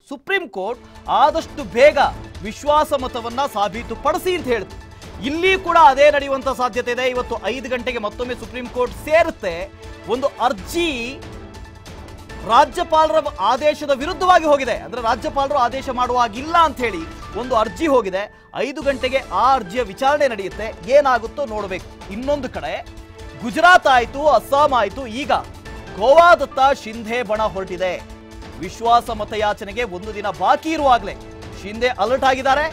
supreme court ಆದಷ್ಟು ಬೇಗ ವಿಶ್ವಾಸ ಮತವನ್ನ ಸಾಬೀತುಪಡಿಸಿ ಅಂತ ಹೇಳಿತು ಇಲ್ಲಿ ಕೂಡ ಅದೇ ನಡೆಯುವಂತ ಸಾಧ್ಯತೆ ಇದೆ ಇವತ್ತು ಐದು ಗಂಟೆಗೆ ಮತ್ತೊಮ್ಮೆ ಸುಪ್ರೀಂ ಕೋರ್ಟ್ ಸೇರುತ್ತೆ ಒಂದು ಅರ್ಜಿ ರಾಜ್ಯಪಾಲರ ಆದೇಶದ ವಿರುದ್ಧವಾಗಿ ಹೋಗಿದೆ ಅಂದ್ರೆ ರಾಜ್ಯಪಾಲರು ಆದೇಶ ಮಾಡುವಾಗಿಲ್ಲ ಅಂತ ಹೇಳಿ ಒಂದು ಅರ್ಜಿ ಹೋಗಿದೆ ಐದು ಗಂಟೆಗೆ ಆ ಅರ್ಜಿಯ ವಿಚಾರಣೆ ನಡೆಯುತ್ತೆ ಏನಾಗುತ್ತೋ ನೋಡಬೇಕು ಇನ್ನೊಂದು ಕಡೆ ಗುಜರಾತ್ ಆಯ್ತು ಅಸ್ಸಾಂ ಆಯ್ತು ಈಗ ಗೋವಾದತ್ತ ಶಿಂಧೆ ಬಣ ಹೊರಟಿದೆ ವಿಶ್ವಾಸ ಮತಯಾಚನೆಗೆ ಒಂದು ದಿನ ಬಾಕಿ ಇರುವಾಗಲೇ ಶಿಂಧೆ ಅಲರ್ಟ್ ಆಗಿದ್ದಾರೆ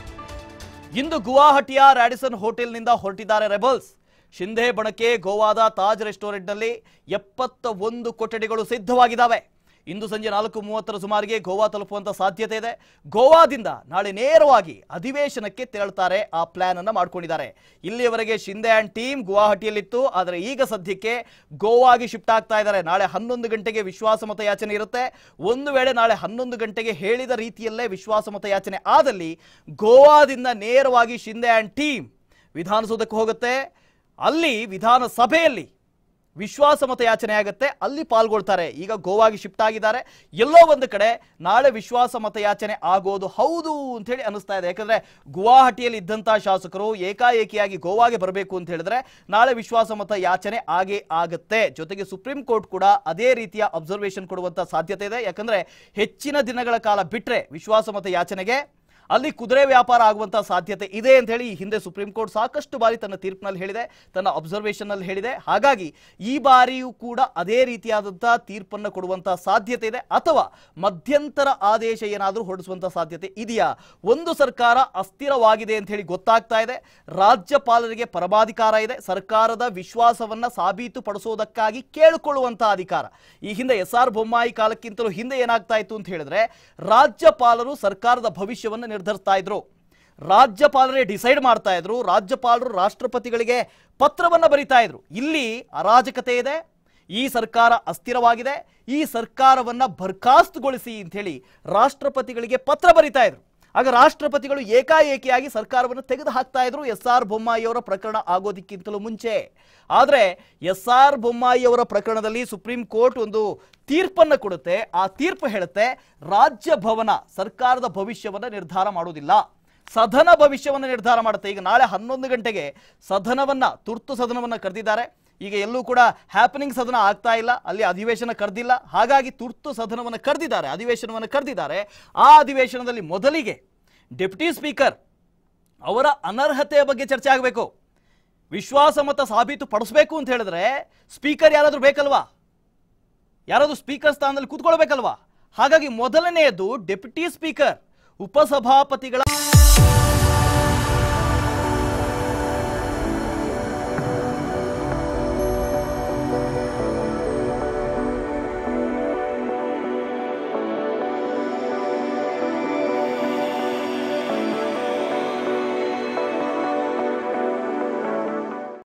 ಇಂದು ಗುವಾಹಟಿಯ ರ್ಯಾಡಿಸನ್ ಹೋಟೆಲ್ನಿಂದ ಹೊರಟಿದ್ದಾರೆ ರೆಬಲ್ಸ್ ಶಿಂಧೆ ಬಣಕ್ಕೆ ಗೋವಾದ ತಾಜ್ ರೆಸ್ಟೋರೆಂಟ್ನಲ್ಲಿ ಎಪ್ಪತ್ತ ಒಂದು ಕೊಠಡಿಗಳು ಸಿದ್ಧವಾಗಿದ್ದಾವೆ ಇಂದು ಸಂಜೆ ನಾಲ್ಕು ಮೂವತ್ತರ ಸುಮಾರಿಗೆ ಗೋವಾ ತಲುಪುವಂತ ಸಾಧ್ಯತೆ ಇದೆ ಗೋವಾದಿಂದ ನಾಳೆ ನೇರವಾಗಿ ಅಧಿವೇಶನಕ್ಕೆ ತೆರಳುತ್ತಾರೆ ಆ ಪ್ಲಾನ್ ಅನ್ನ ಮಾಡ್ಕೊಂಡಿದ್ದಾರೆ ಇಲ್ಲಿಯವರೆಗೆ ಶಿಂದೆ ಅಂಡ್ ಟೀಮ್ ಗುವಾಹಟಿಯಲ್ಲಿತ್ತು ಆದರೆ ಈಗ ಸದ್ಯಕ್ಕೆ ಗೋವಾಗೆ ಶಿಫ್ಟ್ ಆಗ್ತಾ ಇದ್ದಾರೆ ನಾಳೆ ಹನ್ನೊಂದು ಗಂಟೆಗೆ ವಿಶ್ವಾಸ ಮತ ಯಾಚನೆ ಇರುತ್ತೆ ಒಂದು ವೇಳೆ ನಾಳೆ ಹನ್ನೊಂದು ಗಂಟೆಗೆ ಹೇಳಿದ ರೀತಿಯಲ್ಲೇ ವಿಶ್ವಾಸ ಮತ ಯಾಚನೆ ಆದಲ್ಲಿ ಗೋವಾದಿಂದ ನೇರವಾಗಿ ಶಿಂದೆ ಅಂಡ್ ಟೀಮ್ ವಿಧಾನಸೌಧಕ್ಕೆ ಹೋಗುತ್ತೆ ಅಲ್ಲಿ ವಿಧಾನಸಭೆಯಲ್ಲಿ ವಿಶ್ವಾಸ ಮತ ಯಾಚನೆ ಆಗುತ್ತೆ ಅಲ್ಲಿ ಪಾಲ್ಗೊಳ್ತಾರೆ ಈಗ ಗೋವಾಗೆ ಶಿಫ್ಟ್ ಆಗಿದ್ದಾರೆ ಎಲ್ಲೋ ಒಂದು ಕಡೆ ನಾಳೆ ವಿಶ್ವಾಸ ಮತ ಯಾಚನೆ ಆಗೋದು ಹೌದು ಅಂತ ಹೇಳಿ ಅನಿಸ್ತಾ ಇದೆ ಯಾಕಂದ್ರೆ ಗುವಾಹಟಿಯಲ್ಲಿ ಇದ್ದಂತಹ ಶಾಸಕರು ಏಕಾಏಕಿಯಾಗಿ ಗೋವಾಗೆ ಬರಬೇಕು ಅಂತ ಹೇಳಿದ್ರೆ ನಾಳೆ ವಿಶ್ವಾಸ ಮತ ಯಾಚನೆ ಆಗೇ ಆಗುತ್ತೆ ಜೊತೆಗೆ ಸುಪ್ರೀಂ ಕೋರ್ಟ್ ಕೂಡ ಅದೇ ರೀತಿಯ ಅಬ್ಸರ್ವೇಷನ್ ಕೊಡುವಂತ ಸಾಧ್ಯತೆ ಇದೆ ಯಾಕಂದ್ರೆ ಹೆಚ್ಚಿನ ದಿನಗಳ ಕಾಲ ಬಿಟ್ರೆ ವಿಶ್ವಾಸ ಮತ ಯಾಚನೆಗೆ ಅಲ್ಲಿ ಕುದುರೆ ವ್ಯಾಪಾರ ಆಗುವಂತಹ ಸಾಧ್ಯತೆ ಇದೆ ಅಂತ ಹೇಳಿ ಈ ಹಿಂದೆ ಸುಪ್ರೀಂ ಕೋರ್ಟ್ ಸಾಕಷ್ಟು ಬಾರಿ ತನ್ನ ತೀರ್ಪಿನಲ್ಲಿ ಹೇಳಿದೆ ತನ್ನ ಅಬ್ಸರ್ವೇಷನ್ ನಲ್ಲಿ ಹೇಳಿದೆ ಹಾಗಾಗಿ ಈ ಬಾರಿಯೂ ಕೂಡ ಅದೇ ರೀತಿಯಾದಂತಹ ತೀರ್ಪನ್ನು ಕೊಡುವಂತಹ ಸಾಧ್ಯತೆ ಇದೆ ಅಥವಾ ಮಧ್ಯಂತರ ಆದೇಶ ಏನಾದರೂ ಹೊರಡಿಸುವಂತಹ ಸಾಧ್ಯತೆ ಇದೆಯಾ ಒಂದು ಸರ್ಕಾರ ಅಸ್ಥಿರವಾಗಿದೆ ಅಂತ ಹೇಳಿ ಗೊತ್ತಾಗ್ತಾ ಇದೆ ರಾಜ್ಯಪಾಲರಿಗೆ ಪರಮಾಧಿಕಾರ ಇದೆ ಸರ್ಕಾರದ ವಿಶ್ವಾಸವನ್ನ ಸಾಬೀತುಪಡಿಸೋದಕ್ಕಾಗಿ ಕೇಳಿಕೊಳ್ಳುವಂತಹ ಅಧಿಕಾರ ಈ ಹಿಂದೆ ಎಸ್ ಆರ್ ಬೊಮ್ಮಾಯಿ ಕಾಲಕ್ಕಿಂತಲೂ ಹಿಂದೆ ಏನಾಗ್ತಾ ಇತ್ತು ಅಂತ ಹೇಳಿದ್ರೆ ರಾಜ್ಯಪಾಲರು ಸರ್ಕಾರದ ಭವಿಷ್ಯವನ್ನು ನಿರ್ಧರಿಸ್ತಾ ಇದ್ರು ರಾಜ್ಯಪಾಲರೇ ಡಿಸೈಡ್ ಮಾಡ್ತಾ ಇದ್ರು ರಾಜ್ಯಪಾಲರು ರಾಷ್ಟ್ರಪತಿಗಳಿಗೆ ಪತ್ರವನ್ನ ಬರಿತಾ ಇದ್ರು ಇಲ್ಲಿ ಅರಾಜಕತೆ ಇದೆ ಈ ಸರ್ಕಾರ ಅಸ್ಥಿರವಾಗಿದೆ ಈ ಸರ್ಕಾರವನ್ನ ಬರ್ಖಾಸ್ತುಗೊಳಿಸಿ ಅಂತ ಹೇಳಿ ರಾಷ್ಟ್ರಪತಿಗಳಿಗೆ ಪತ್ರ ಬರಿತಾ ಇದ್ರು ಆಗ ರಾಷ್ಟ್ರಪತಿಗಳು ಏಕಾಏಕಿಯಾಗಿ ಸರ್ಕಾರವನ್ನು ತೆಗೆದು ಹಾಕ್ತಾ ಇದ್ರು ಎಸ್ ಆರ್ ಬೊಮ್ಮಾಯಿಯವರ ಪ್ರಕರಣ ಆಗೋದಕ್ಕಿಂತಲೂ ಮುಂಚೆ ಆದರೆ ಎಸ್ ಆರ್ ಬೊಮ್ಮಾಯಿಯವರ ಪ್ರಕರಣದಲ್ಲಿ ಸುಪ್ರೀಂ ಕೋರ್ಟ್ ಒಂದು ತೀರ್ಪನ್ನು ಕೊಡುತ್ತೆ ಆ ತೀರ್ಪು ಹೇಳುತ್ತೆ ರಾಜ್ಯ ಭವನ ಸರ್ಕಾರದ ಭವಿಷ್ಯವನ್ನು ನಿರ್ಧಾರ ಮಾಡುವುದಿಲ್ಲ ಸದನ ಭವಿಷ್ಯವನ್ನು ನಿರ್ಧಾರ ಮಾಡುತ್ತೆ ಈಗ ನಾಳೆ ಹನ್ನೊಂದು ಗಂಟೆಗೆ ಸದನವನ್ನ ತುರ್ತು ಸದನವನ್ನ ಕರೆದಿದ್ದಾರೆ ಈಗ ಎಲ್ಲೂ ಕೂಡ ಹ್ಯಾಪನಿಂಗ್ ಸದನ ಆಗ್ತಾ ಇಲ್ಲ ಅಲ್ಲಿ ಅಧಿವೇಶನ ಕರೆದಿಲ್ಲ ಹಾಗಾಗಿ ತುರ್ತು ಸದನವನ್ನು ಕರೆದಿದ್ದಾರೆ ಅಧಿವೇಶನವನ್ನು ಕರೆದಿದ್ದಾರೆ ಆ ಅಧಿವೇಶನದಲ್ಲಿ ಮೊದಲಿಗೆ ಡೆಪ್ಯೂಟಿ ಸ್ಪೀಕರ್ ಅವರ ಅನರ್ಹತೆಯ ಬಗ್ಗೆ ಚರ್ಚೆ ಆಗಬೇಕು ವಿಶ್ವಾಸಮತ ಸಾಬೀತು ಪಡಿಸ್ಬೇಕು ಅಂತ ಹೇಳಿದ್ರೆ ಸ್ಪೀಕರ್ ಯಾರಾದರೂ ಬೇಕಲ್ವಾ ಯಾರಾದರೂ ಸ್ಪೀಕರ್ ಸ್ಥಾನದಲ್ಲಿ ಕೂತ್ಕೊಳ್ಬೇಕಲ್ವಾ ಹಾಗಾಗಿ ಮೊದಲನೆಯದು ಡೆಪ್ಯೂಟಿ ಸ್ಪೀಕರ್ ಉಪಸಭಾಪತಿಗಳ